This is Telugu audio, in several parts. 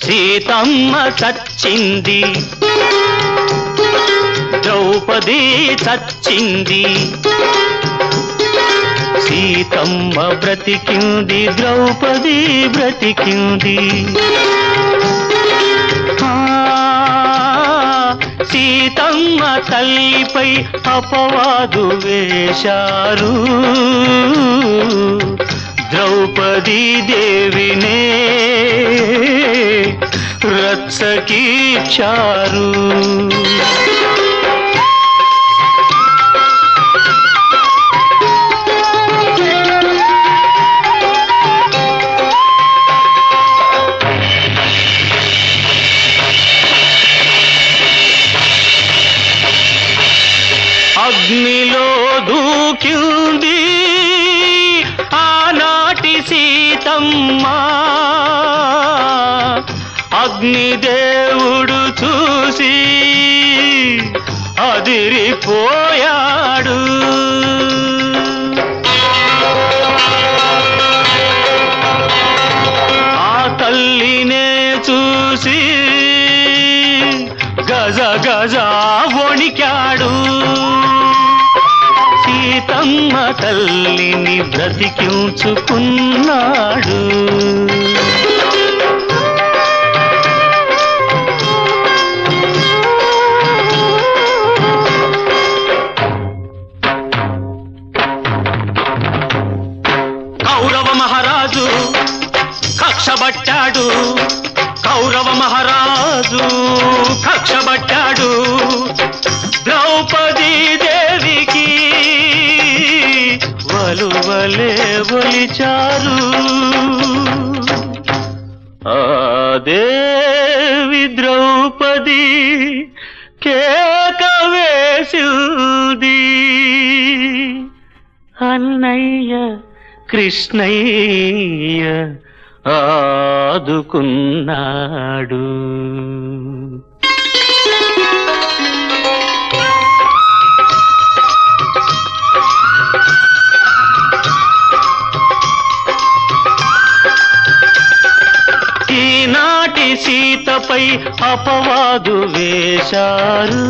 సీతమ్మ చచ్చింది ద్రౌపది చచ్చింది సీతమ్మ బ్రతికింది ద్రౌపది బ్రతికింది ఆ, సీతమ్మ తల్లిపై అపవాదు వేశారు ద్రౌపదీ దేవినే రత్సకీచారు అగ్నిలో దూకింది ఆనాటి సీతమ్మ అగ్నిదేవుడు చూసి అదిరిపోయాడు ఆ తల్లినే చూసి గజ గజ వణికాడు సీతమ్మ తల్లిని బ్రతికించుకున్నాడు కౌరవ మహారాజు కక్షబట్టాడు కౌరవ మహారాజు కక్షబట్టాడు ద్రౌపదీ దేవికి వలువలే ఒలిచారు ఆ దేవి ద్రౌపది కేక వేసింది అన్నయ్య కృష్ణయ్య ఆదుకున్నాడు ఈనాటి సీతపై అపవాదు వేశారు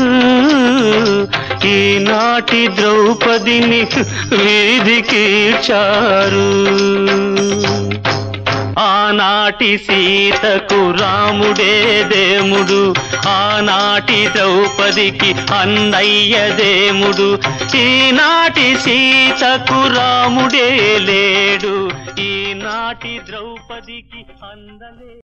ఈనాటి ద్రౌపదిని వీధికి చారు ఆనాటి సీతకు రాముడే దేముడు ఆనాటి ద్రౌపదికి అన్నయ్య దేముడు ఈనాటి సీతకు రాముడే లేడు ఈనాటి ద్రౌపదికి అందలే